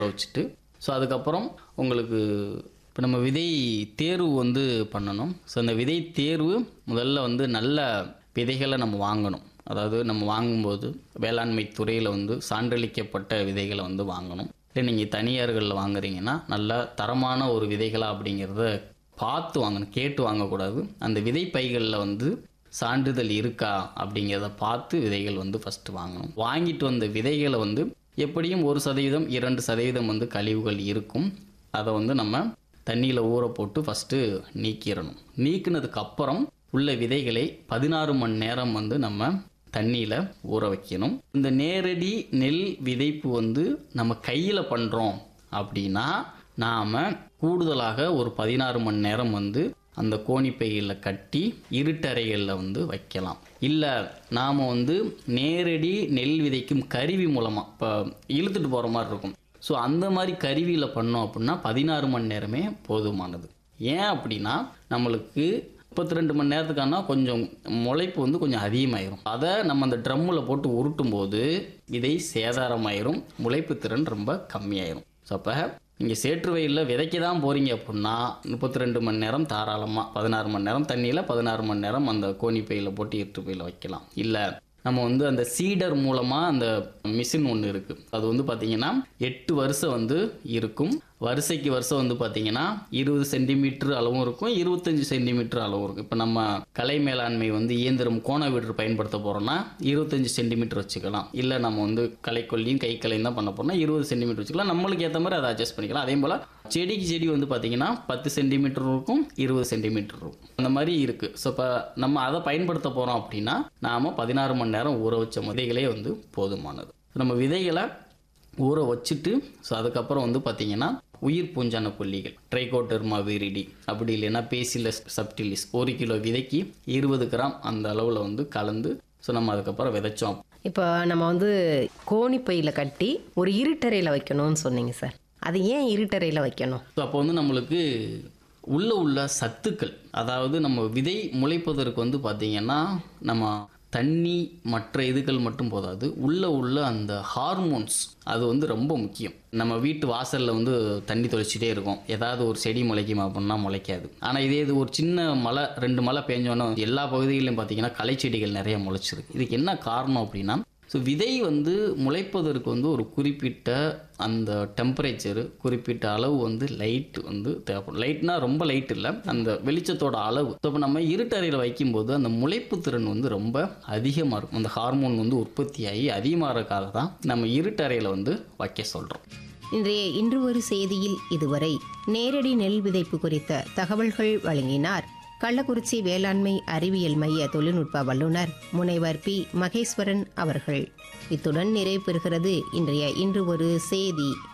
வச்சுட்டு ஸோ அதுக்கப்புறம் உங்களுக்கு இப்போ நம்ம விதை தேர்வு வந்து பண்ணணும் ஸோ அந்த விதை தேர்வு முதல்ல வந்து நல்ல விதைகளை நம்ம வாங்கணும் அதாவது நம்ம வாங்கும்போது வேளாண்மை துறையில் வந்து சான்றளிக்கப்பட்ட விதைகளை வந்து வாங்கணும் இல்லை நீங்கள் தனியார்களில் வாங்குறீங்கன்னா நல்ல தரமான ஒரு விதைகளா அப்படிங்கிறத பார்த்து வாங்கணும் கேட்டு வாங்கக்கூடாது அந்த விதை பைகளில் வந்து சான்றிதழ் இருக்கா அப்படிங்கிறத பார்த்து விதைகள் வந்து ஃபஸ்ட்டு வாங்கணும் வாங்கிட்டு வந்த விதைகளை வந்து எப்படியும் ஒரு சதவீதம் இரண்டு சதவீதம் வந்து கழிவுகள் இருக்கும் அதை வந்து நம்ம தண்ணியில் ஊற போட்டு ஃபஸ்ட்டு நீக்கிடணும் நீக்கினதுக்கு அப்புறம் உள்ள விதைகளை பதினாறு மணி நேரம் வந்து நம்ம தண்ணியில் ஊற வைக்கணும் இந்த நேரடி நெல் விதைப்பு வந்து நம்ம கையில் பண்ணுறோம் அப்படின்னா நாம் கூடுதலாக ஒரு பதினாறு மணி நேரம் வந்து அந்த கோணிப்பைகளில் கட்டி இருட்டறைகளில் வந்து வைக்கலாம் இல்லை நாம் வந்து நேரடி நெல் விதைக்கும் கருவி மூலமாக இப்போ இழுத்துட்டு போகிற மாதிரி இருக்கும் ஸோ அந்த மாதிரி கருவியில் பண்ணோம் அப்படின்னா பதினாறு மணி நேரமே போதுமானது ஏன் அப்படின்னா நம்மளுக்கு முப்பத்தி ரெண்டு மணி நேரத்துக்கான கொஞ்சம் முளைப்பு வந்து கொஞ்சம் அதிகமாயிரும் அதை நம்ம அந்த ட்ரம்மில் போட்டு உருட்டும் போது விதை சேதாரமாயிரும் முளைப்பு திறன் ரொம்ப கம்மியாயிரும் ஸோ அப்போ நீங்கள் சேற்று வயலில் விதைக்க தான் போகிறீங்க அப்படின்னா முப்பத்தி ரெண்டு மணி நேரம் தாராளமாக பதினாறு மணி நேரம் தண்ணியில் பதினாறு மணி நேரம் அந்த கோணி பையில் போட்டு எட்டு பையில் வைக்கலாம் இல்லை நம்ம வந்து அந்த சீடர் மூலமாக அந்த மிஷின் ஒன்று இருக்குது அது வந்து பார்த்திங்கன்னா எட்டு வருஷம் வந்து இருக்கும் வரிசைக்கு வருஷம் வந்து பார்த்திங்கன்னா இருபது சென்டிமீட்டர் அளவும் இருக்கும் இருபத்தஞ்சி சென்டிமீட்டர் அளவும் இருக்கும் இப்போ நம்ம கலை மேலாண்மை வந்து இயந்திரம் கோண வீடு பயன்படுத்த போகிறோம்னா இருபத்தஞ்சி சென்டிமீட்டர் வச்சுக்கலாம் இல்லை நம்ம வந்து களைக்கொல்லியும் கை கலையும் தான் பண்ண போறோம்னா இருபது சென்டிமீட்டர் வச்சுக்கலாம் நம்மளுக்கு ஏற்ற மாதிரி அதை அட்ஜஸ்ட் பண்ணிக்கலாம் அதே போல் செடிக்கு செடி வந்து பார்த்திங்கன்னா பத்து சென்டிமீட்டர் இருக்கும் இருபது சென்டிமீட்டர் இருக்கும் அந்த மாதிரி இருக்குது ஸோ இப்போ நம்ம அதை பயன்படுத்த போகிறோம் அப்படின்னா நாம் பதினாறு மணி நேரம் ஊற வச்ச விதைகளே வந்து போதுமானது நம்ம விதைகளை ஊற வச்சுட்டு ஸோ அதுக்கப்புறம் வந்து பார்த்திங்கன்னா உயிர் பூஞ்சான கொல்லிகள் ட்ரைகோட்டர்மா விரிடி அப்படி இல்லைன்னா பேசிலஸ் சப்டிலிஸ் ஒரு கிலோ விதைக்கு இருபது கிராம் அந்த அளவில் வந்து கலந்து ஸோ நம்ம அதுக்கப்புறம் விதைச்சோம் இப்போ நம்ம வந்து கோணிப்பையில் கட்டி ஒரு இருட்டறையில் வைக்கணும்னு சொன்னீங்க சார் அது ஏன் இருட்டறையில் வைக்கணும் ஸோ அப்போ வந்து நம்மளுக்கு உள்ள உள்ள சத்துக்கள் அதாவது நம்ம விதை முளைப்பதற்கு வந்து பார்த்திங்கன்னா நம்ம தண்ணி மற்ற இதுகள் மட்டும் போதாது உள்ள உள்ள அந்த ஹார்மோன்ஸ் அது வந்து ரொம்ப முக்கியம் நம்ம வீட்டு வாசலில் வந்து தண்ணி தொளிச்சிட்டே இருக்கும் ஏதாவது ஒரு செடி முளைக்குமா அப்படின்னா முளைக்காது ஆனால் இதே இது ஒரு சின்ன மழை ரெண்டு மழை பெஞ்சோன்னே எல்லா பகுதிகளிலும் பார்த்தீங்கன்னா களை செடிகள் நிறைய முளைச்சிருக்கு இதுக்கு என்ன காரணம் அப்படின்னா ஸோ விதை வந்து முளைப்பதற்கு வந்து ஒரு குறிப்பிட்ட அந்த டெம்பரேச்சரு குறிப்பிட்ட அளவு வந்து லைட் வந்து தேவைப்படும் லைட்னா ரொம்ப லைட் இல்லை அந்த வெளிச்சத்தோட அளவு ஸோ இப்போ நம்ம இருட்டறையில் வைக்கும்போது அந்த முளைப்பு திறன் வந்து ரொம்ப அதிகமாக இருக்கும் அந்த ஹார்மோன் வந்து உற்பத்தியாகி அதிகமாகறதுக்காக தான் நம்ம இருட்டறையில் வந்து வைக்க சொல்கிறோம் இன்றைய இன்று ஒரு செய்தியில் இதுவரை நேரடி நெல் விதைப்பு குறித்த தகவல்கள் வழங்கினார் கள்ளக்குறிச்சி வேளாண்மை அறிவியல் மைய தொழில்நுட்ப வல்லுநர் முனைவர் பி மகேஸ்வரன் அவர்கள் இத்துடன் நிறைவு பெறுகிறது இன்றைய இன்று ஒரு செய்தி